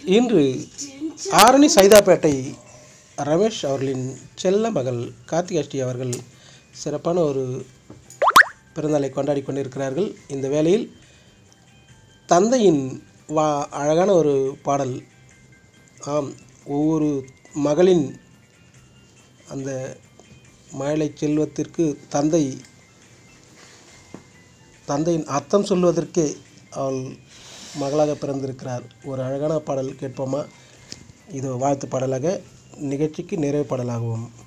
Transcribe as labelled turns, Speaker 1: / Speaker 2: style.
Speaker 1: இன்று ஆரணி சைதாப்பேட்டை ரமேஷ் அவர்களின் செல்ல மகள் கார்த்திகாஷ்டி அவர்கள் சிறப்பான ஒரு பிறந்தநாளை கொண்டாடி கொண்டிருக்கிறார்கள் இந்த வேளையில் தந்தையின் வா அழகான ஒரு பாடல் ஆம் ஒவ்வொரு மகளின் அந்த மழலை செல்வத்திற்கு தந்தை தந்தையின் அர்த்தம் சொல்வதற்கே அவள் மகளாக பிறந்திருக்கிறார் ஒரு அழகான பாடல் கேட்போமா இது வாழ்த்து பாடலாக நிகழ்ச்சிக்கு நிறைவு பாடலாகவும்